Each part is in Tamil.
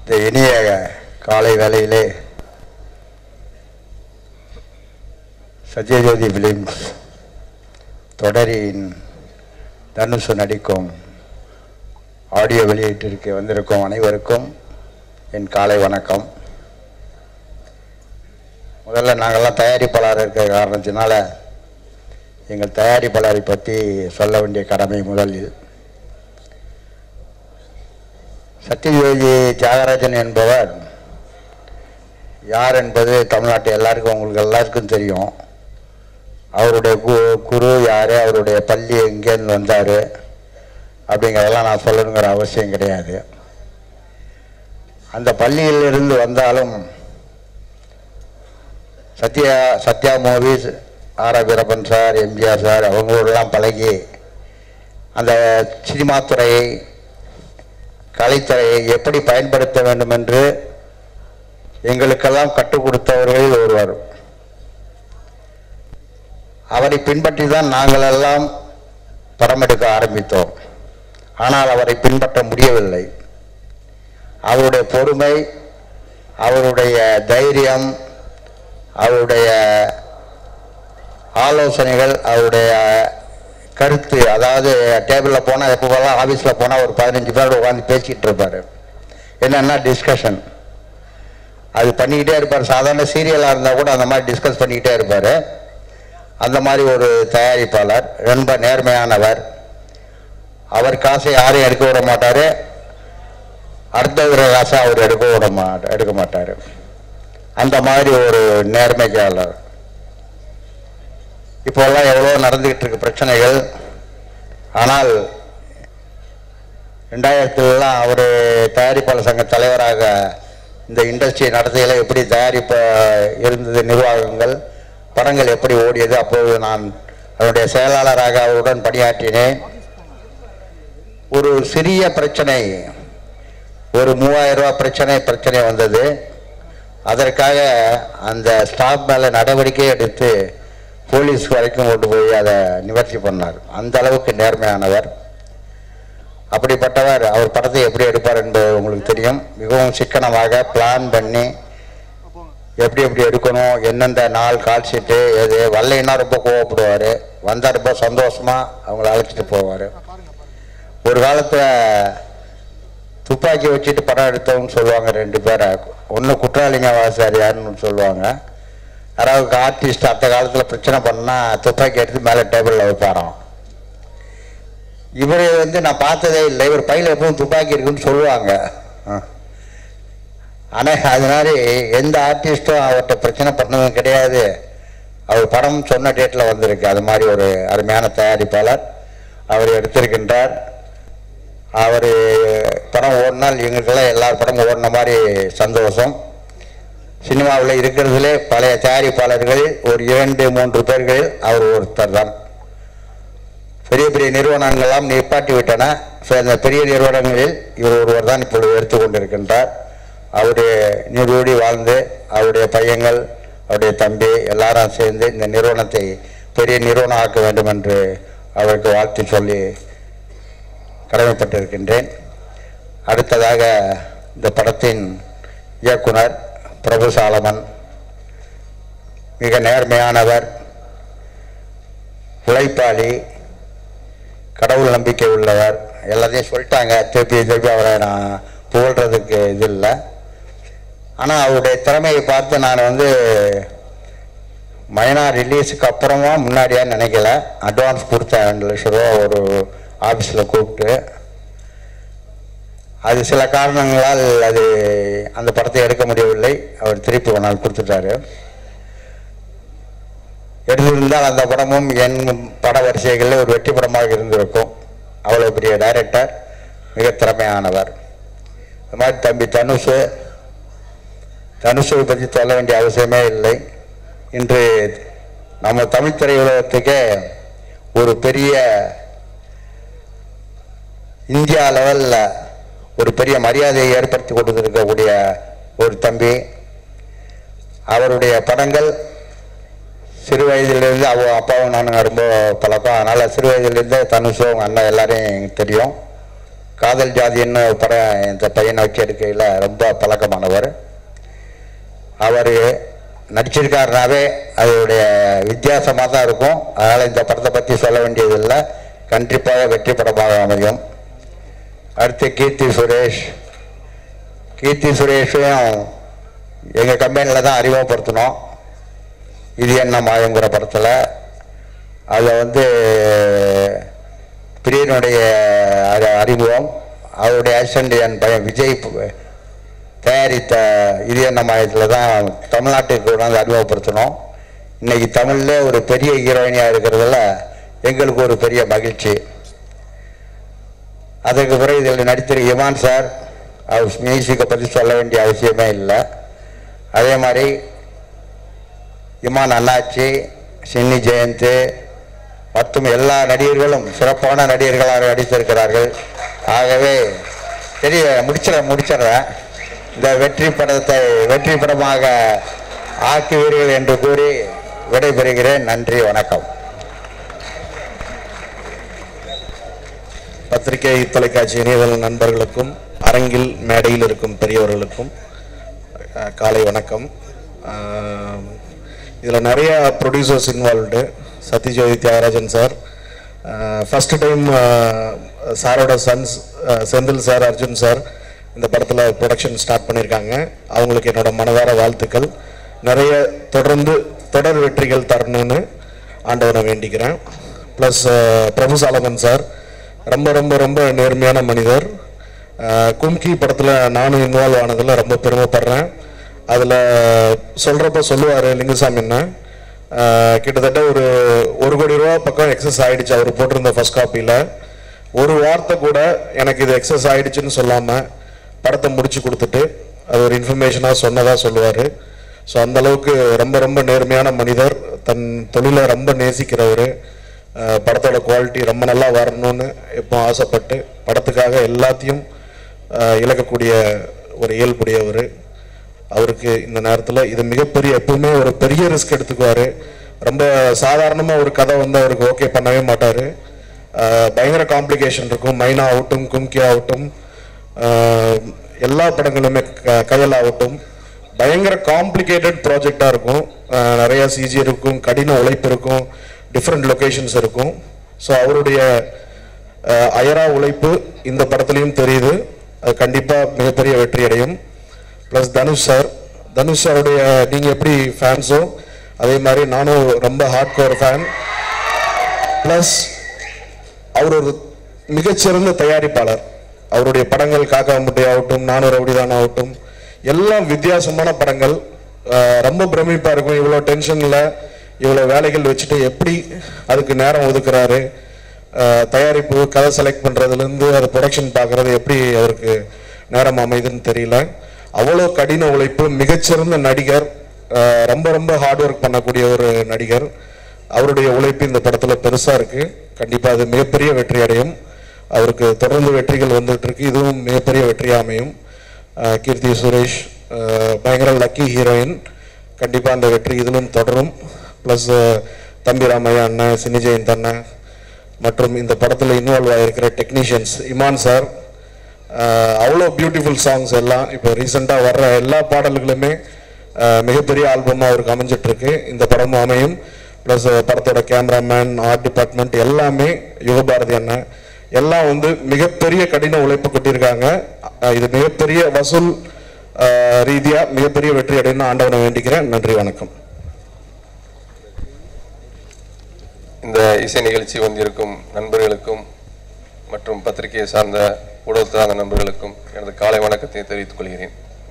இந்த இனிய காலை வேளையிலே சத்யஜோதி பிலிம்ஸ் தொடரின் தனுஷு நடிக்கும் ஆடியோ வெளியீட்டிற்கு வந்திருக்கும் அனைவருக்கும் என் காலை வணக்கம் முதல்ல நாங்கள்லாம் தயாரிப்பாளர் இருக்கிற காரணத்தினால எங்கள் தயாரிப்பாளரை பற்றி சொல்ல வேண்டிய கடமை முதலில் சத்யஜோதி தியாகராஜன் என்பவர் யார் என்பது தமிழ்நாட்டு எல்லாருக்கும் உங்களுக்கு எல்லாருக்கும் தெரியும் அவருடைய கு குரு யார் அவருடைய பள்ளி எங்கேருந்து வந்தார் அப்படிங்கிறதெல்லாம் நான் சொல்லணுங்கிற அவசியம் கிடையாது அந்த பள்ளியிலிருந்து வந்தாலும் Sathya Sathya movies R R Veerappan sir MGR sir அவங்களோடலாம் பழகி அந்த சினிமா துறையை கலைத்துறையை எப்படி பயன்படுத்த வேண்டும் என்று எங்களுக்கெல்லாம் கற்றுக் கொடுத்தவர்களில் ஒருவர் அவரை பின்பற்றி தான் நாங்கள் எல்லாம் படம் எடுக்க ஆரம்பித்தோம் ஆனால் அவரை பின்பற்ற முடியவில்லை அவருடைய பொறுமை அவருடைய தைரியம் அவருடைய ஆலோசனைகள் அவருடைய கருத்து அதாவது டேபிளில் போனால் எப்போவெல்லாம் ஆஃபீஸில் போனால் ஒரு பதினஞ்சு பேரோட உட்காந்து பேசிக்கிட்டு இருப்பார் என்னென்னா டிஸ்கஷன் அது பண்ணிக்கிட்டே இருப்பார் சாதாரண சீரியலாக இருந்தால் கூட அந்த மாதிரி டிஸ்கஸ் பண்ணிக்கிட்டே இருப்பார் அந்த மாதிரி ஒரு தயாரிப்பாளர் ரொம்ப நேர்மையானவர் அவர் காசை யாரையும் எடுக்க விட மாட்டார் அடுத்தவர காசை அவர் எடுக்க விட மாட்ட எடுக்க மாட்டார் அந்த மாதிரி ஒரு நேர்மைக்காளர் இப்போல்லாம் எவ்வளோ நடந்துக்கிட்டு இருக்கு பிரச்சனைகள் ஆனால் ரெண்டாயிரத்துலலாம் அவர் தயாரிப்பாளர் சங்க தலைவராக இந்த இண்டஸ்ட்ரி நடத்தையில் எப்படி தயாரிப்ப இருந்தது நிர்வாகங்கள் படங்கள் எப்படி ஓடியது அப்போது நான் அதனுடைய செயலாளராக அவருடன் பணியாற்றினேன் ஒரு சிறிய பிரச்சனை ஒரு மூவாயிரம் ரூபாய் பிரச்சனை பிரச்சனை வந்தது அதற்காக அந்த ஸ்டாஃப் மேலே நடவடிக்கை எடுத்து போலீஸ் வரைக்கும் கொண்டு போய் அதை நிவர்த்தி பண்ணார் அந்த அளவுக்கு நேர்மையானவர் அப்படிப்பட்டவர் அவர் படத்தை எப்படி எடுப்பார் என்பது உங்களுக்கு தெரியும் மிகவும் சிக்கனமாக பிளான் பண்ணி எப்படி எப்படி எடுக்கணும் எந்தெந்த நாள் கால் ஷீட்டு எது வரலைன்னா ரொம்ப கோவப்படுவார் வந்தால் ரொம்ப சந்தோஷமாக அவங்கள அழைச்சிட்டு போவார் ஒரு காலத்தில் துப்பாக்கி வச்சுட்டு படம் எடுத்தவங்க சொல்லுவாங்க ரெண்டு பேரை ஒன்று குற்றாலிங்க வாசாரியார்னு சொல்லுவாங்க யாராவது ஆர்டிஸ்ட் அந்த காலத்தில் பிரச்சனை பண்ணால் துப்பாக்கி எடுத்து மேலே டேபிளில் வைப்பாராம் இவர் வந்து நான் பார்த்ததே இல்லை இவர் பையில் எப்பவும் துப்பாக்கி இருக்குன்னு சொல்லுவாங்க ஆனால் அது மாதிரி எந்த ஆர்டிஸ்ட்டும் அவர்கிட்ட பிரச்சனை பண்ணதும் கிடையாது அவர் படம் சொன்ன டேட்டில் வந்திருக்கு அது மாதிரி ஒரு அருமையான தயாரிப்பாளர் அவர் எடுத்திருக்கின்றார் அவர் படம் ஓடினால் எங்களுக்கெல்லாம் எல்லா படமும் ஓடின மாதிரி சந்தோஷம் சினிமாவில் இருக்கிறதுலே பழைய தயாரிப்பாளர்கள் ஒரு இரண்டு மூன்று பேர்களில் அவர் ஒருத்தர் தான் பெரிய பெரிய நிறுவனங்கள்லாம் நிப்பாட்டி விட்டன ஸோ அந்த பெரிய நிறுவனங்களில் இவர் ஒருவர் தான் இப்பொழுது எடுத்துக்கொண்டிருக்கின்றார் அவருடைய நீடூடி வாழ்ந்து அவருடைய பையங்கள் அவருடைய தம்பி எல்லாரும் சேர்ந்து இந்த நிறுவனத்தை பெரிய நிறுவனம் ஆக்க வேண்டும் என்று அவருக்கு வாழ்த்து சொல்லி கடமைப்பட்டிருக்கின்றேன் அடுத்ததாக இந்த படத்தின் இயக்குனர் பிரபு சாலமன் மிக நேர்மையானவர் உழைப்பாளி கடவுள் நம்பிக்கை உள்ளவர் எல்லாத்தையும் சொல்லிட்டாங்க திருப்பி திருப்பி அவரை நான் புகழ்கிறதுக்கு இது இல்லை ஆனால் அவருடைய திறமையை பார்த்து நான் வந்து மைனா ரிலீஸுக்கு அப்புறமா முன்னாடியா நினைக்கல அட்வான்ஸ் கொடுத்தேன் ரெண்டு லட்ச ரூபா ஒரு ஆஃபீஸில் கூப்பிட்டு அது சில காரணங்களால் அது அந்த படத்தை எடுக்க முடியவில்லை அவர் திருப்பி ஒரு நாள் கொடுத்துட்டாரு எடுத்திருந்தால் அந்த படமும் என் பட வரிசைகளில் ஒரு வெற்றி படமாக இருந்திருக்கும் அவ்வளோ பெரிய டைரக்டர் மிக திறமையானவர் இந்த மாதிரி தம்பி தனுஷு தனுஷை பற்றி சொல்ல வேண்டிய அவசியமே இல்லை இன்று நம்ம தமிழ் திரையுலகத்துக்கே ஒரு பெரிய இந்தியா லெவலில் ஒரு பெரிய மரியாதையை ஏற்படுத்தி கொடுத்துருக்கக்கூடிய ஒரு தம்பி அவருடைய படங்கள் சிறு வயதிலிருந்து அவ அப்பாவும் நானும் ரொம்ப பழக்கம் அதனால் சிறு வயதிலிருந்தே தனுஷும் அவங்க அண்ணன் எல்லாரையும் எனக்கு தெரியும் காதல் ஜாதின்னு ஒரு படம் இந்த பையனை வச்சு எடுக்கையில் ரொம்ப பழக்கமானவர் அவர் நடிச்சிருக்காருனாவே அதோடைய வித்தியாசமாக தான் இருக்கும் அதனால் இந்த படத்தை பற்றி சொல்ல வேண்டியதில்லை கண்டிப்பாக வெற்றி படமாக அமையும் அடுத்து கீர்த்தி சுரேஷ் கீர்த்தி சுரேஷையும் எங்கள் கம்பெனியில் தான் அறிமுகப்படுத்தினோம் இது என்ன மாயங்கிற படத்தில் அதில் வந்து பிரியனுடைய அறி- அறிமுகம் அவருடைய அசிஸ்டண்ட் என் பையன் விஜய் பு- தயாரித்த இது என்ன மாயத்தில் தான் தமிழ்நாட்டுக்கு கொண்டாந்து அறிமுகப்படுத்தினோம் இன்னைக்கு தமிழ்ல ஒரு பெரிய ஹீரோயினியாக இருக்கிறதுல எங்களுக்கு ஒரு பெரிய மகிழ்ச்சி அதுக்கு பிறகு இதில் நடித்திரு இமான் சார் அவர் மியூசிக்கை பற்றி சொல்ல வேண்டிய அவசியமே இல்லை அதே மாதிரி இமான் அண்ணாச்சி சின்னி ஜெயந்த் மற்றும் எல்லா நடிகர்களும் சிறப்பான நடிகர்களாக நடித்திருக்கிறார்கள் ஆகவே தெரிய முடிச்சிட முடிச்சிடுறேன் இந்த வெற்றி படத்தை வெற்றி படமாக ஆக்குவீர்கள் என்று கூறி விடைபெறுகிறேன் நன்றி வணக்கம் பத்திரிகை தொலைக்காட்சி இணையதள நண்பர்களுக்கும் அரங்கில் மேடையில் இருக்கும் பெரியவர்களுக்கும் அஹ், காலை வணக்கம் இதில் நிறைய producers involved Sathyajyothi Thyagarajan sir first time சாரோட sons Senthil sir Arjun sir இந்த படத்தில் ப்ரொடக்ஷன் ஸ்டார்ட் பண்ணியிருக்காங்க அவங்களுக்கு என்னோட மனதார வாழ்த்துக்கள் நிறைய தொடர்ந்து தொடர் வெற்றிகள் தரணும்னு ஆண்டவனை வேண்டிக்கிறேன் ப்ளஸ் பிரபு சாலமன் சார் ரொம்ப ரொம்ப ரொம்ப நேர்மையான மனிதர் அஹ், கும்கி படத்தில் நானும் இன்வால்வ் ஆனதில் ரொம்ப பெருமைப்படுறேன் அதில் சொல்கிறப்ப சொல்லுவார் லிங்குசாமி என்ன அஹ், கிட்டத்தட்ட ஒரு ஒரு கோடி ரூபா பக்கம் எக்ஸஸ் ஆயிடுச்சு அவர் போட்டிருந்த ஃபர்ஸ்ட் காப்பியில் ஒரு வார்த்தை கூட எனக்கு இது எக்ஸஸ் ஆயிடுச்சுன்னு சொல்லாமல் படத்தை முடிச்சு கொடுத்துட்டு அது ஒரு இன்ஃபர்மேஷனாக சொன்னதாக சொல்லுவார் ஸோ அந்த அளவுக்கு ரொம்ப ரொம்ப நேர்மையான மனிதர் தன் தொழிலை ரொம்ப நேசிக்கிறவர் அஹ் படத்தோட குவாலிட்டி ரொம்ப நல்லா வரணும்னு எப்போ ஆசைப்பட்டு படத்துக்காக எல்லாத்தையும் அஹ் இழக்கக்கூடிய ஒரு இயல்புடையவர் அவருக்கு இந்த நேரத்தில் இது மிகப்பெரிய எப்பவுமே ஒரு பெரிய ரிஸ்க் எடுத்துக்குவார் ரொம்ப சாதாரணமாக ஒரு கதை வந்து அவருக்கு ஓகே பண்ணவே மாட்டார் பயங்கர காம்ப்ளிகேஷன் இருக்கும் மைனா ஆகட்டும் கும்கி ஆகட்டும் அஹ் எல்லா படங்களுமே க- கயல் ஆகட்டும் பயங்கர காம்ப்ளிகேட்டட் ப்ராஜெக்டாக இருக்கும் அஹ் நிறைய சிஜி இருக்கும் கடின உழைப்பு இருக்கும் டிஃப்ரெண்ட் லொகேஷன்ஸ் இருக்கும் ஸோ அவருடைய அஹ், அயரா உழைப்பு இந்த படத்துலையும் தெரியுது அது கண்டிப்பாக மிகப்பெரிய வெற்றி அடையும் ப்ளஸ் தனுஷ் சார் தனுஷ் சாருடைய நீங்கள் எப்படி ஃபேன்ஸோ அதே மாதிரி நானும் ரொம்ப ஹார்ட் கோர் ஃபேன் ப்ளஸ் அவர் ஒரு மிகச்சிறந்த தயாரிப்பாளர் அவருடைய படங்கள் காக்கா முட்டை ஆகட்டும் நானூறு ரவுடிதான் ஆகட்டும் எல்லாம் வித்தியாசமான படங்கள் அஹ் ரொம்ப பிரமிப்பா இருக்கும் இவ்வளோ டென்ஷன்ல இவ்வளோ வேலைகள் வச்சுட்டு எப்படி அதுக்கு நேரம் ஒதுக்குறாரு அஹ் தயாரிப்பு கதை செலக்ட் பண்றதுலேருந்து அது ப்ரொடக்ஷன் பார்க்கறது எப்படி அவருக்கு நேரம் அமைதுன்னு தெரியல அவ்வளோ கடின உழைப்பு மிகச்சிறந்த நடிகர் அஹ் ரொம்ப ரொம்ப ஹார்ட் ஒர்க் பண்ணக்கூடிய ஒரு நடிகர் அவருடைய உழைப்பு இந்த படத்துல பெருசா இருக்கு கண்டிப்பா அது மிகப்பெரிய வெற்றி அடையும் அவருக்கு தொடர்ந்து வெற்றிகள் வந்துட்டு இருக்கு இதுவும் மிகப்பெரிய வெற்றியா அமையும் அஹ் கீர்த்தி சுரேஷ் அஹ் பயங்கர லக்கி ஹீரோயின் கண்டிப்பா அந்த வெற்றி இதிலும் தொடரும் ப்ளஸ் தம்பி ராமையா அண்ணன் சினி ஜெயந்த் அண்ணன் மற்றும் இந்த படத்தில் இன்வால்வ் ஆகிருக்கிற டெக்னீஷியன்ஸ் இமான் சார் அவ்வளோ பியூட்டிஃபுல் சாங்ஸ் எல்லாம் இப்போ ரீசெண்டாக வர்ற எல்லா பாடல்களுமே அஹ், மிகப்பெரிய ஆல்பமாக அவருக்கு அமைஞ்சிட்டு இருக்கு இந்த படமும் அமையும் ப்ளஸ் படத்தோட கேமராமேன் ஆர்ட் டிபார்ட்மெண்ட் எல்லாமே யுகபாரதி அண்ணன் எல்லாம் வந்து மிகப்பெரிய கடின உழைப்பு கொட்டியிருக்காங்க அஹ், இது மிகப்பெரிய வசூல் ரீதியாக மிகப்பெரிய வெற்றி அடையணும்னு ஆண்டவனை வேண்டிக்கிறேன் நன்றி வணக்கம் இந்த இசை நிகழ்ச்சி வந்திருக்கும் நண்பர்களுக்கும் மற்றும் பத்திரிகையை சார்ந்த ஊடக சார்ந்த நண்பர்களுக்கும் எனது காலை வணக்கத்தை தெரிவித்துக் கொள்கிறேன்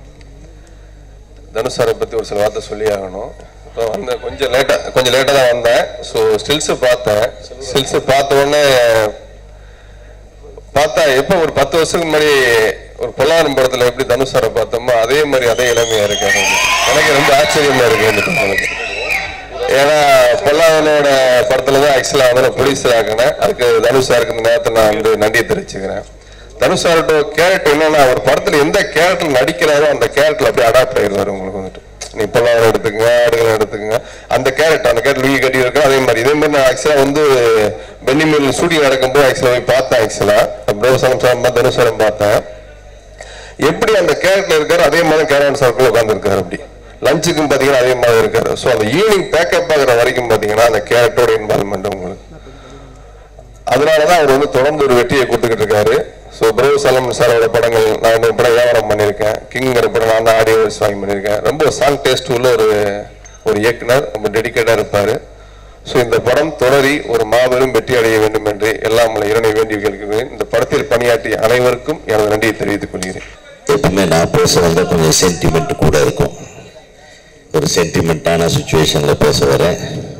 தனுஷ் சாரை பற்றி ஒரு சில வார்த்தை சொல்லி ஆகணும் இப்போ வந்த கொஞ்சம் லேட்டாக கொஞ்சம் லேட்டாக தான் வந்தேன் ஸோ ஸ்டில்ஸு பார்த்தேன் ஸ்டில்ஸு பார்த்த உடனே பார்த்தா எப்போ ஒரு பத்து வருஷத்துக்கு முன்னாடி ஒரு பொல்லாரம் படத்தில் எப்படி தனுஷ் சாரை பார்த்தோமோ அதே மாதிரி அதே இளமையாக இருக்காரு எனக்கு ரொம்ப ஆச்சரியமா இருக்கு இந்த படத்துக்கு ஏன்னா பொல்லாதனோட படத்துல தான் ஆக்சுவலா வந்து நான் ப்ரொடியூசர் ஆகினேன் அதுக்கு தனுஷ் சாருக்கு இந்த நேரத்தில் நான் வந்து நன்றியை தெரிவிச்சுக்கிறேன் தனுஷ் சாரோட கேரக்டர் என்னன்னா அவர் படத்துல எந்த கேரக்டர் நடிக்கிறாரோ அந்த கேரக்டர் அப்படியே அடாப்ட் ஆயிடுவாரு உங்களுக்கு வந்துட்டு நீ பொல்லாதன எடுத்துக்கங்க ஆடுகளை எடுத்துக்கங்க அந்த கேரக்டர் அந்த கேரக்டர் லூயி கட்டி இருக்கு அதே மாதிரி இதே மாதிரி நான் ஆக்சுவலா வந்து பென்னிமில் ஷூட்டிங் நடக்கும்போது ஆக்சுவலாக போய் பார்த்தேன் ஆக்சுவலாக பிரபுசலம் சார் தனுசரம் பார்த்தேன் எப்படி அந்த கேரக்டர் இருக்காரு அதே மாதிரி கேரவன் சர்க்கிள் உட்காந்துருக்காரு அப்படி லஞ்சுக்கும் பார்த்தீங்கன்னா அதே மாதிரி இருக்காரு ஸோ அந்த ஈவினிங் பேக்கப் ஆகிற வரைக்கும் பார்த்தீங்கன்னா அந்த கேரக்டரோட இன்வால்மெண்ட் உங்களுக்கு அதனால தான் அவர் வந்து தொடர்ந்து ஒரு வெற்றியை கொடுத்துக்கிட்டு இருக்காரு ஸோ பிரபு சலம் சாரோட படங்கள் நான் இந்த படம் வியாபாரம் பண்ணியிருக்கேன் கிங்கிற படம் நான் தான் ஆடியோ வாங்கி பண்ணியிருக்கேன் ரொம்ப சாங் டேஸ்ட் உள்ள ஒரு ஒரு இயக்குனர் ரொம்ப டெடிக்கேட்டாக இருப்பார் ஸோ இந்த படம் தொடரி ஒரு மாபெரும் வெற்றி அடைய வேண்டும் என்று எல்லாம் உள்ள இறைவனை வேண்டி கேட்கிறேன் இந்த படத்தில் பணியாற்றிய அனைவருக்கும் எனது நன்றியை தெரிவித்துக் கொள்கிறேன் எப்பவுமே நான் பேச வந்த கொஞ்சம் சென்டிமெண்ட் கூட இருக்கும் ஒரு சென்டிமெண்ட்டான சுச்சுவேஷனில் பேச வரேன்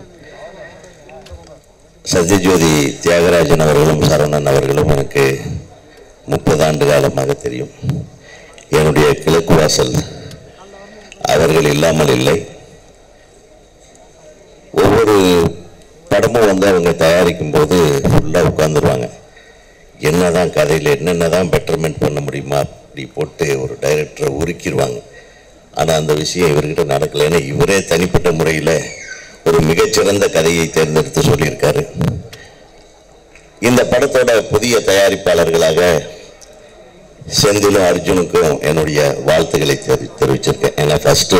சத்யஜோதி தியாகராஜன் அவர்களும் சரவணன் அவர்களும் எனக்கு முப்பது ஆண்டு காலமாக தெரியும் என்னுடைய கிழக்கு வாசல் அவர்கள் இல்லாமல் இல்லை ஒவ்வொரு படமும் வந்து அவங்க தயாரிக்கும் போது ஃபுல்லாக உட்காந்துருவாங்க என்னதான் கதையில் என்னென்ன தான் பெட்டர்மெண்ட் பண்ண முடியுமா அப்படி போட்டு ஒரு டைரக்டரை உருக்கிடுவாங்க ஆனால் அந்த விஷயம் இவர்கிட்ட நடக்கல ஏன்னா இவரே தனிப்பட்ட முறையில் ஒரு மிகச்சிறந்த கதையை தேர்ந்தெடுத்து சொல்லியிருக்காரு இந்த படத்தோட புதிய தயாரிப்பாளர்களாக செந்திலும் அர்ஜுனுக்கும் என்னுடைய வாழ்த்துக்களை தெரி தெரிவிச்சிருக்கேன் ஏன்னா ஃபஸ்ட்டு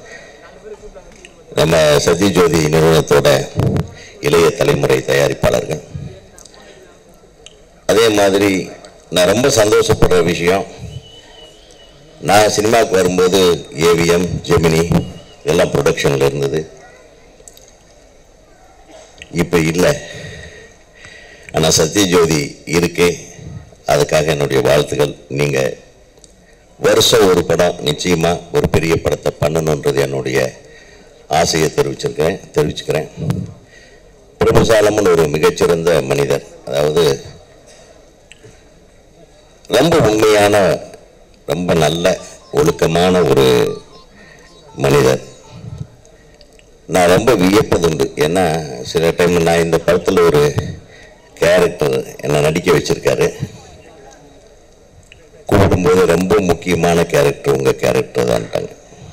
நம்ம சத்யஜோதி நிறுவனத்தோட இளைய தலைமுறை தயாரிப்பாளர்கள் அதே மாதிரி நான் ரொம்ப சந்தோஷப்படுற விஷயம் நான் சினிமாவுக்கு வரும்போது ஏவிஎம் ஜெமினி எல்லாம் ப்ரொடக்ஷனில் இருந்தது இப்போ இல்லை ஆனால் சத்யஜோதி இருக்கு அதுக்காக என்னுடைய வாழ்த்துக்கள் நீங்கள் வருஷம் ஒரு படம் நிச்சயமாக ஒரு பெரிய படத்தை பண்ணணுன்றது என்னுடைய ஆசையை தெரிவிச்சிருக்கேன் தெரிவிச்சுக்கிறேன் பிரபுசாலம்னு ஒரு மிகச்சிறந்த மனிதர் அதாவது ரொம்ப உண்மையான ரொம்ப நல்ல ஒழுக்கமான ஒரு மனிதர் நான் ரொம்ப வியப்பதுண்டு ஏன்னா சில டைம் நான் இந்த படத்தில் ஒரு கேரக்டர் என்னை நடிக்க வச்சிருக்காரு கூப்பிடும்போது ரொம்ப முக்கியமான கேரக்டர் உங்கள் கேரக்டர் தான்ட்டாங்க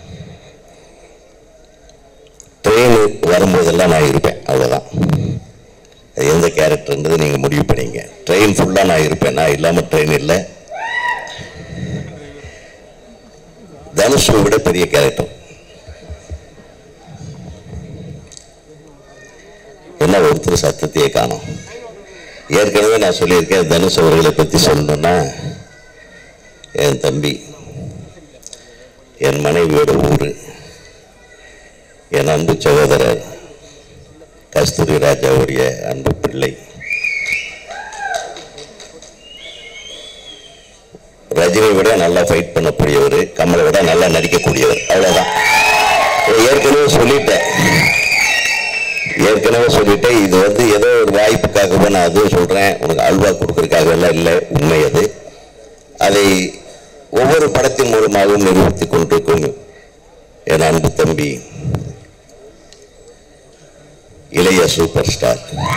ட்ரெயின் வரும்போதெல்லாம் நான் இருப்பேன் அவ்வளோதான் அது எந்த கேரக்டர்ன்றது நீங்கள் முடிவு பண்ணீங்க ட்ரெயின் ஃபுல்லாக நான் இருப்பேன் நான் இல்லாமல் ட்ரெயின் இல்லை தனுஷை விட பெரிய கேரக்டர் என்ன ஒருத்தர் சத்தத்தையே காணும் ஏற்கனவே நான் சொல்லியிருக்கேன் தனுஷ் அவர்களை பற்றி சொல்லணும்னா என் தம்பி என் மனைவியோட ஊர் என் அன்பு சகோதரர் கஸ்தூரி ராஜாவுடைய அன்பு பிள்ளை ரஜினி விட நல்லா ஃபைட் பண்ணக்கூடியவர் கமலை விட நல்லா நடிக்கக்கூடியவர் அவ்வளோதான் ஏற்கனவே சொல்லிட்டேன் ஏற்கனவே சொல்லிட்டேன் இது வந்து ஏதோ ஒரு வாய்ப்புக்காகவே நான் அதுவும் சொல்கிறேன் உனக்கு அல்வா கொடுக்கறதுக்காக எல்லாம் இல்லை உண்மை அது அதை ஒவ்வொரு படத்தின் மூலமாகவும் நிரூபித்துக் கொண்டிருக்கும் என் அன்பு தம்பி இளைய சூப்பர் ஸ்டார்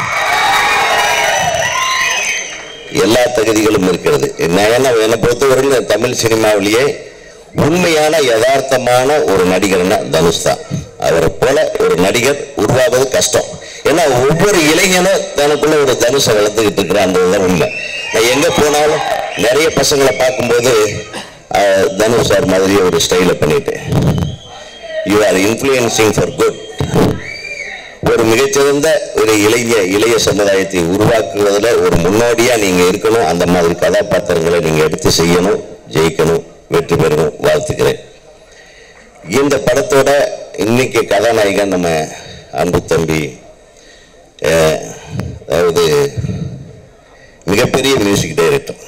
எல்லா தகுதிகளும் இருக்கிறது நான் என்ன என்னை பொறுத்தவரையில் தமிழ் சினிமாவிலேயே உண்மையான யதார்த்தமான ஒரு நடிகர்னா தனுஷ் தான் அவரை போல ஒரு நடிகர் உருவாவது கஷ்டம் ஏன்னா ஒவ்வொரு இளைஞனும் தனக்குள்ள ஒரு தனுஷை வளர்த்துக்கிட்டு இருக்கிறான்றதுதான் உண்மை நான் எங்க போனாலும் நிறைய பசங்களை பார்க்கும்போது அஹ், தனுஷ் சார் மாதிரியே ஒரு ஸ்டைலை பண்ணிட்டு you are influencing for good ஒரு மிகச்சிறந்த ஒரு இளைய இளைய சமுதாயத்தை உருவாக்குவதில் ஒரு முன்னோடியா நீங்க இருக்கணும் அந்த மாதிரி கதாபாத்திரங்களை நீங்க எடுத்து செய்யணும் ஜெயிக்கணும் வெற்றி பெறணும் வாழ்த்துக்கிறேன் இந்த படத்தோட இன்னைக்கு கதாநாயகன் நம்ம அன்பு தம்பி அஹ், அதாவது மிகப்பெரிய மியூசிக் டைரக்டர்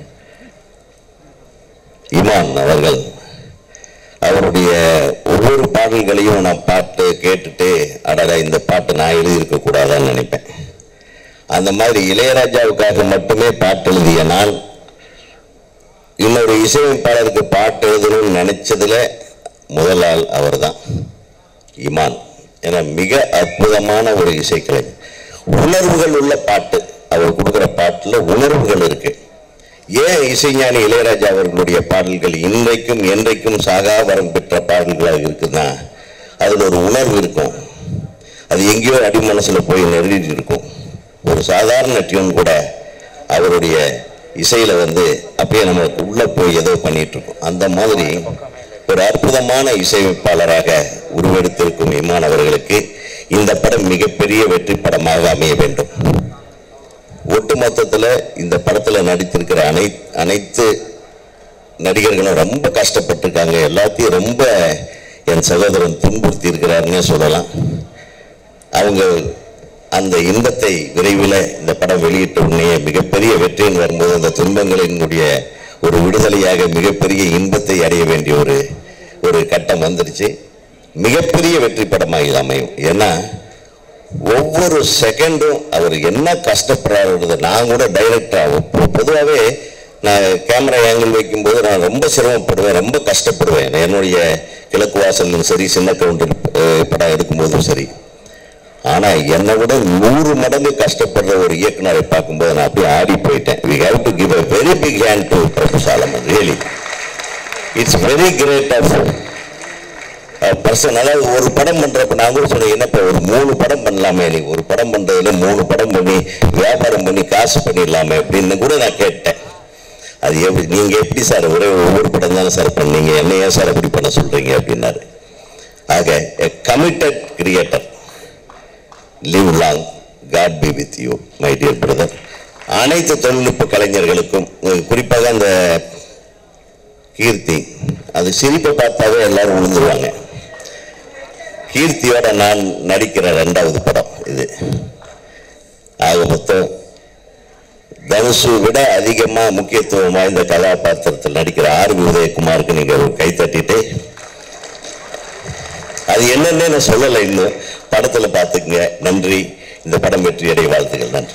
இமான் அவர்கள் அவருடைய ஒவ்வொரு பாடல்களையும் நான் பாட்டு கேட்டுட்டு அடடா இந்த பாட்டு நான் எழுதியிருக்க கூடாதான்னு நினைப்பேன் அந்த மாதிரி இளையராஜாவுக்காக மட்டுமே பாட்டு எழுதிய நான் இன்னொரு இசையமைப்பாளருக்கு பாட்டு எழுதணும்னு நினைச்சதுல முதல் ஆள் அவர்தான் இமான் என மிக அற்புதமான ஒரு இசைக்கலைஞர் உணர்வுகள் உள்ள பாட்டு அவர் கொடுக்குற பாட்டில் உணர்வுகள் இருக்கு ஏன் இசைஞானி இளையராஜா அவர்களுடைய பாடல்கள் இன்றைக்கும் என்றைக்கும் சாகா வரம் பெற்ற பாடல்களாக இருக்குன்னா அதில் ஒரு உணர்வு இருக்கும் அது எங்கேயோ அடி மனசுல போய் நெருடிட்டு இருக்கும் ஒரு சாதாரண டியூன் கூட அவருடைய இசையில வந்து அப்படியே நமக்கு உள்ள போய் ஏதோ பண்ணிட்டு இருக்கோம் அந்த மாதிரி ஒரு அற்புதமான இசையமைப்பாளராக உருவெடுத்திருக்கும் இமான் அவர்களுக்கு இந்த படம் மிகப்பெரிய வெற்றி படமாக அமைய வேண்டும் ஒட்டு மொத்தத்தில் இந்த படத்தில் நடித்திருக்கிற அனை அனைத்து நடிகர்களும் ரொம்ப கஷ்டப்பட்டிருக்காங்க எல்லாத்தையும் ரொம்ப என் சகோதரன் துன்புறுத்தி இருக்கிறாருன்னே சொல்லலாம் அவங்க அந்த இன்பத்தை விரைவில் இந்த படம் வெளியிட்ட உடனே மிகப்பெரிய வெற்றின்னு வரும்போது அந்த துன்பங்களினுடைய ஒரு விடுதலையாக மிகப்பெரிய இன்பத்தை அடைய வேண்டிய ஒரு ஒரு கட்டம் வந்துருச்சு மிகப்பெரிய வெற்றி படமாக இது அமையும் ஏன்னா ஒவ்வொரு செகண்டும் அவர் என்ன கஷ்டப்படுறாருன்றத நான் கூட டைரக்டாக பொதுவாகவே நான் கேமரா ஏங்கிள் வைக்கும்போது நான் ரொம்ப சிரமப்படுவேன் ரொம்ப கஷ்டப்படுவேன் என்னுடைய கிழக்கு வாசலும் சரி சின்ன கவுண்டர் அஹ், படம் எடுக்கும்போதும் சரி ஆனால் என்னை விட நூறு மடங்கு கஷ்டப்படுற ஒரு இயக்குனரை பார்க்கும்போது நான் அப்படியே ஆடி போயிட்டேன் we have to give a very big hand to Prabhu Solomon really it's very great of person அதாவது ஒரு படம் பண்றப்ப நான் கூட சொன்னேன் என்னப்பா ஒரு மூணு படம் பண்ணலாமே நீ ஒரு படம் பண்றதுல மூணு படம் பண்ணி வியாபாரம் பண்ணி காசு பண்ணிடலாமே அப்படின்னு கூட நான் கேட்டேன் அது எப்படி நீங்க எப்படி சார் ஒரே ஒவ்வொரு படம் தானே சார் பண்ணீங்க என்ன ஏன் சார் அப்படி பண்ண சொல்றீங்க அப்படின்னாரு ஆக a committed creator live long god be with you my dear brother அனைத்து தொழில்நுட்ப கலைஞர்களுக்கும் உம், குறிப்பாக அந்த கீர்த்தி அது சிரிப்பை பார்த்தாவே எல்லாரும் விழுந்துருவாங்க கீர்த்தியோட நான் நடிக்கிற ரெண்டாவது படம் இது ஆக மொத்தம் தனுஷு விட அதிகமா முக்கியத்துவம் வாய்ந்த கதாபாத்திரத்தில் நடிக்கிற ஆர்வி உதயகுமாருக்கு நீங்க ஒரு கை தட்டிட்டு அது என்னன்னு நான் சொல்லலை இன்னும் படத்துல பார்த்துக்குங்க நன்றி இந்த படம் வெற்றி அடைய வாழ்த்துக்கள் நன்றி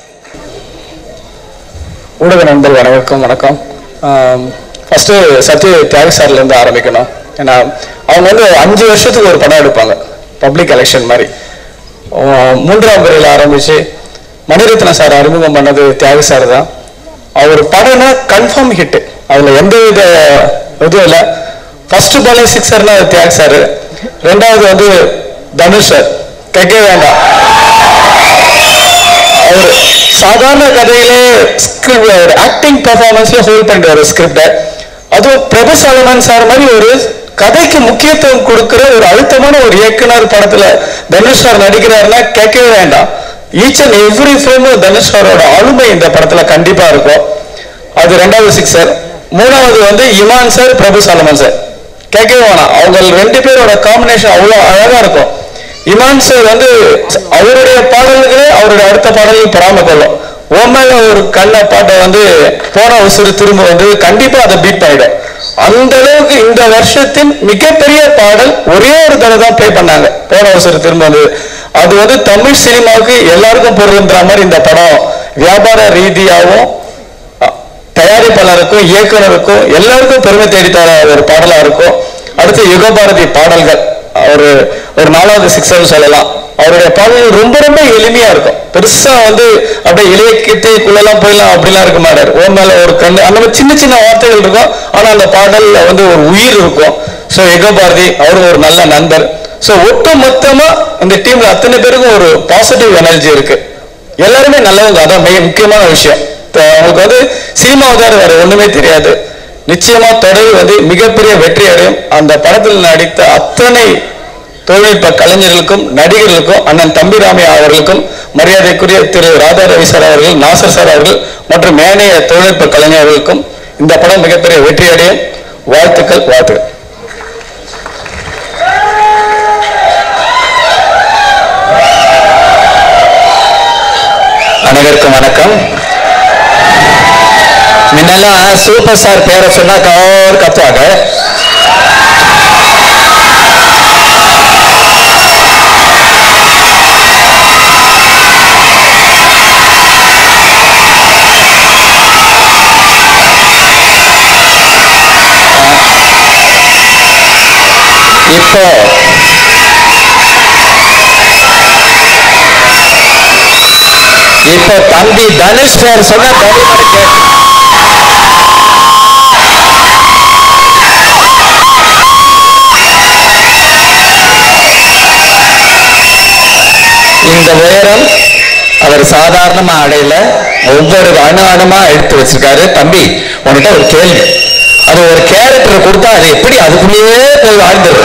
ஊடக நண்பர் வணக்கம் வணக்கம் ஃபஸ்ட்டு சத்ய தியாகி சார்லேருந்து ஆரம்பிக்கணும் ஏன்னா அவங்க வந்து அஞ்சு வருஷத்துக்கு ஒரு படம் எடுப்பாங்க பப்ளிக் எலெக்ஷன் மாதிரி ஆஹ் மூன்றாம் பிரிவில் ஆரம்பித்து மணிரத்ன சார் அறிமுகம் பண்ணது தியாகி சார் தான் அவர் படம்னா கன்ஃபார்ம் ஹிட் அதில் எந்த வித இதுவும் இல்லை ஃபர்ஸ்ட் பாலே சிக்ஸர்னா அது தியாகி சார் ரெண்டாவது வந்து தனுஷ் சார் கேட்கவே வேண்டாம் அவர் சாதாரண கதையிலே ஸ்கிரிப்ட் ஆக்டிங் பெர்ஃபார்மன்ஸ்ல ஹோல்ட் பண்ணிட்டு ஸ்கிரிப்டை அதுவும் பிரபு சாலமன் சார் மாதிரி ஒரு கதைக்கு முக்கியத்துவம் கொடுக்கிற ஒரு அழுத்தமான ஒரு இயக்குனர் படத்துல தனுஷ் சார் நடிக்கிறாருன்னா கேட்கவே வேண்டாம் each and every film Dhanush சாரோட ஆளுமை இந்த படத்துல கண்டிப்பா இருக்கும் அது ரெண்டாவது சிக்ஸர் மூணாவது வந்து இமான் சார் பிரபு சாலமன் சார் கேட்கவே வேணாம் அவங்க ரெண்டு பேரோட காம்பினேஷன் அவ்வளோ அழகா இருக்கும் இமான் சார் வந்து அவருடைய பாடல்களே அவருடைய அடுத்த பாடல்கள் பெறாம கொள்ளும் ஓமேல ஒரு கண்ண பாட்டை வந்து போன உசுறு திரும்ப வந்து கண்டிப்பா அதை பீட் பண்ணிடும் அந்த அளவுக்கு இந்த வருஷத்தின் மிகப்பெரிய பாடல் ஒரே ஒரு தடவை தான் ப்ளே பண்ணாங்க போன உசுறு திரும்ப வந்து அது வந்து தமிழ் சினிமாவுக்கு எல்லாருக்கும் பொருந்துற மாதிரி இந்த படம் வியாபார ரீதியாகவும் அஹ், தயாரிப்பாளருக்கும் இயக்குனருக்கும் எல்லாருக்கும் பெருமை தேடித்தர ஒரு பாடலா இருக்கும் அடுத்து யுகபாரதி பாடல்கள் ஒரு ஒரு நாலாவது சிக்ஸர் சொல்லலாம் அவருடைய பாடல்கள் ரொம்ப ரொம்ப எளிமையா இருக்கும் பெருசா வந்து அப்படியே இலக்கியத்தைக்குள்ளெல்லாம் போயிடலாம் அப்படிலாம் இருக்க மாட்டார் ஓ மேல ஒரு கண்ணு அந்த மாதிரி சின்ன சின்ன வார்த்தைகள் இருக்கும் ஆனா அந்த பாடல்ல வந்து ஒரு உயிர் இருக்கும் ஸோ யுகபாரதி அவரும் ஒரு நல்ல நண்பர் ஸோ ஒட்டு மொத்தமா இந்த டீம்ல அத்தனை பேருக்கும் ஒரு பாசிட்டிவ் எனர்ஜி இருக்கு எல்லாருமே நல்லவங்க அதான் மிக முக்கியமான விஷயம் இப்ப அவங்களுக்கு வந்து சினிமாவை தவிர வேற ஒண்ணுமே தெரியாது நிச்சயமா தொடர் வந்து மிகப்பெரிய வெற்றி அடையும் அந்த படத்தில் நடித்த அத்தனை தொழில்நுட்ப கலைஞர்களுக்கும் நடிகர்களுக்கும் அண்ணன் தம்பிராமையா அவர்களுக்கும் மரியாதைக்குரிய திரு ராதா ரவி சார் அவர்கள் நாசர் சார் அவர்கள் மற்றும் ஏனைய தொழில்நுட்ப கலைஞர்களுக்கும் இந்த படம் மிகப்பெரிய வெற்றி அடையும் வாழ்த்துக்கள் வாழ்த்துக்கள் அனைவருக்கும் வணக்கம் முன்னெல்லாம் சூப்பர் ஸ்டார் பேரை சொன்னா கவர் கத்துவாங்க இப்போ இப்போ தம்பி தனுஷ் பேர் சொன்னா தனி கேட்டு இந்த உயரம் அவர் சாதாரணமா அடையல ஒவ்வொரு அணு அணுமா எடுத்து வச்சிருக்காரு தம்பி உன்கிட்ட ஒரு கேள்வி அது ஒரு கேரக்டர் கொடுத்தா அது எப்படி அதுக்குள்ளேயே போய் வாழ்ந்துடும்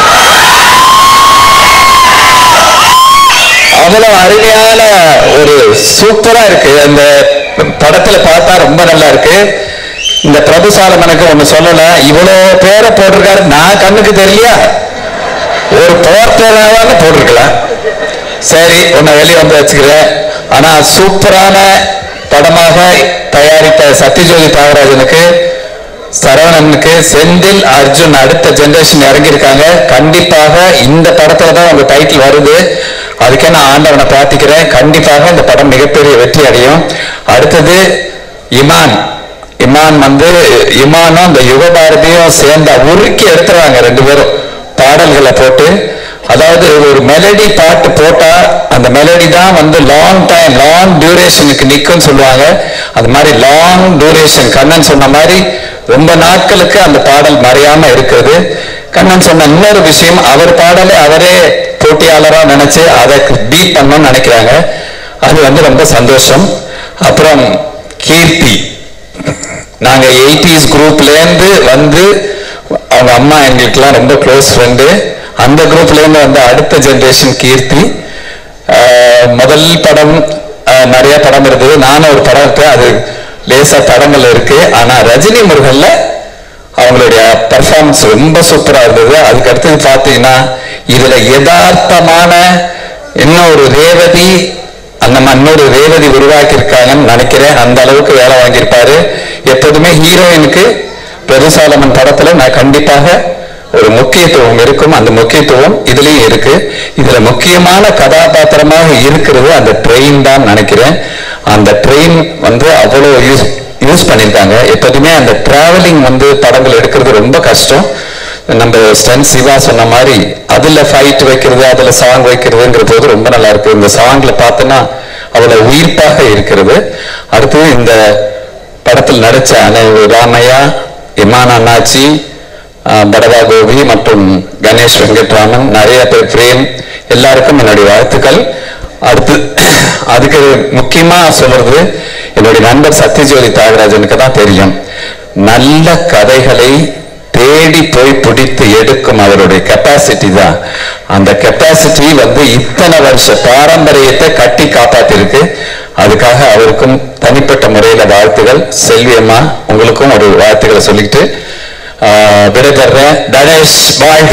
அவ்வளவு அருமையான ஒரு சூப்பரா இருக்கு அந்த படத்துல பார்த்தா ரொம்ப நல்லா இருக்கு இந்த பிரபு சாலமனுக்கு ஒண்ணு சொல்லல இவ்வளவு பேரை போட்டிருக்காரு நான் கண்ணுக்கு தெரியலையா ஒரு போர்ட்டராவது போட்டிருக்கலாம் சரி உன்னை வெளியே வந்து வச்சுக்கிறேன் ஆனா சூப்பரான படமாக தயாரித்த சத்யஜோதி தியாகராஜனுக்கு சரவணனுக்கு செந்தில் அர்ஜுன் அடுத்த ஜெனரேஷன் இறங்கியிருக்காங்க கண்டிப்பாக இந்த படத்துல தான் உங்க டைட்டில் வருது அதுக்கே நான் ஆண்டவனை பிரார்த்திக்கிறேன் கண்டிப்பாக இந்த படம் மிகப்பெரிய வெற்றி அடையும் அடுத்தது இமான் இமான் வந்து இமானும் இந்த யுகபாரதியும் சேர்ந்த உருக்கி எடுத்துறாங்க ரெண்டு பேரும் பாடல்களை போட்டு அதாவது ஒரு மெலடி பாட்டு போட்டா அந்த மெலடி தான் வந்து லாங் டைம் லாங் டியூரேஷனுக்கு நிக்கும்னு சொல்லுவாங்க அது மாதிரி லாங் டியூரேஷன் கண்ணன் சொன்ன மாதிரி ரொம்ப நாட்களுக்கு அந்த பாடல் மறையாம இருக்குது கண்ணன் சொன்ன இன்னொரு விஷயம் அவர் பாடலை அவரே போட்டியாளரா நினைச்சு அதை பீட் பண்ணணும்னு நினைக்கிறாங்க அது வந்து ரொம்ப சந்தோஷம் அப்புறம் கீர்த்தி நாங்க எயிட்டிஸ் குரூப்ல இருந்து வந்து அவங்க அம்மா எங்களுக்கெல்லாம் ரொம்ப க்ளோஸ் ஃப்ரெண்டு அந்த குரூப்ல இருந்து வந்த அடுத்த ஜெனரேஷன் கீர்த்தி ஆஹ் முதல் படம் ஆஹ் நிறைய படம் இருந்தது நானும் ஒரு படம் இருக்கு அது லேசா படங்கள் இருக்கு ஆனா ரஜினி முருகன்ல அவங்களுடைய பர்ஃபார்மன்ஸ் ரொம்ப சூப்பரா இருந்தது அதுக்கு அடுத்தது பாத்தீங்கன்னா இதுல யதார்த்தமான இன்னும் ஒரு ரேவதி அந்த மாதிரி இன்னொரு ரேவதி உருவாக்கி இருக்காங்கன்னு நினைக்கிறேன் அந்த அளவுக்கு வேலை வாங்கியிருப்பாரு எப்போதுமே ஹீரோயினுக்கு பெருசாலமன் படத்துல நான் கண்டிப்பாக ஒரு முக்கியத்துவம் இருக்கும் அந்த முக்கியத்துவம் இதுலயும் இருக்கு இதுல முக்கியமான கதாபாத்திரமாக இருக்கிறது அந்த ட்ரெயின் தான் நினைக்கிறேன் அந்த ட்ரெயின் வந்து அவ்வளவு யூஸ் யூஸ் பண்ணியிருக்காங்க எப்போதுமே அந்த டிராவலிங் வந்து படங்கள் எடுக்கிறது ரொம்ப கஷ்டம் நம்ம ஸ்டன் சிவா சொன்ன மாதிரி அதுல ஃபைட் வைக்கிறது அதுல சாங் வைக்கிறதுங்கிற போது ரொம்ப நல்லா இருக்கு இந்த சாங்ல பார்த்தோன்னா அவ்வளவு உயிர்ப்பாக இருக்கிறது அடுத்தது இந்த படத்தில் நடிச்ச அனை ராமையா இமான் அண்ணாச்சி ஆஹ் படவா கோபி மற்றும் கணேஷ் வெங்கட்ராமன் நிறைய பேர் பிரேம் எல்லாருக்கும் என்னுடைய வாழ்த்துக்கள் அடுத்து அதுக்கு முக்கியமா சொல்றது என்னுடைய நண்பர் சத்யஜோதி தியாகராஜனுக்கு தான் தெரியும் நல்ல கதைகளை தேடி போய் பிடித்து எடுக்கும் அவருடைய கெப்பாசிட்டி தான் அந்த கெப்பாசிட்டி வந்து இத்தனை வருஷ பாரம்பரியத்தை கட்டி காப்பாத்திருக்கு அதுக்காக அவருக்கும் தனிப்பட்ட முறையில வாழ்த்துகள் செல்வி அம்மா உங்களுக்கும் ஒரு வாழ்த்துக்களை சொல்லிட்டு ஆஹ், விடைபெறேன் கணேஷ் வாழ்க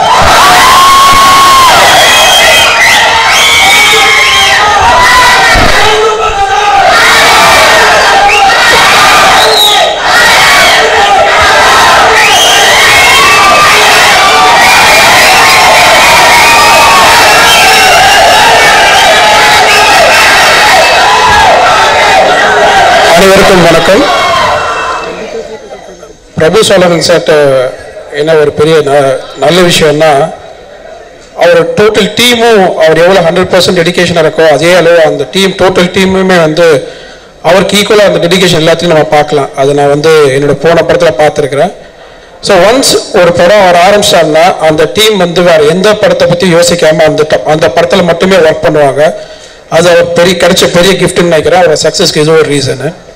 அனைவருக்கும் வணக்கம் பிரபு சோழன் சார்ட்ட என்ன ஒரு பெரிய ந- நல்ல விஷயம்னா அவர் டோட்டல் டீமும் அவர் எவ்வளோ ஹண்ட்ரட் பர்சன்ட் டெடிகேஷனாக இருக்கோ அதே அளவு அந்த டீம் டோட்டல் டீமுமே வந்து அவருக்கு ஈக்குவலாக அந்த டெடிகேஷன் எல்லாத்தையும் நம்ம பார்க்கலாம் அதை நான் வந்து என்னோட போன படத்தில் பார்த்துருக்குறேன் ஸோ ஒன்ஸ் ஒரு படம் அவர் ஆரம்பிச்சாருன்னா அந்த டீம் வந்து வேற எந்த படத்தை பற்றி யோசிக்காம அந்த ட- அந்த படத்தில் மட்டுமே ஒர்க் பண்ணுவாங்க அது அவர் பெரிய கிடைச்ச பெரிய கிஃப்ட்னு நினைக்கிறேன் அவர் சக்ஸஸ்க்கு இது ஒரு ரீசனு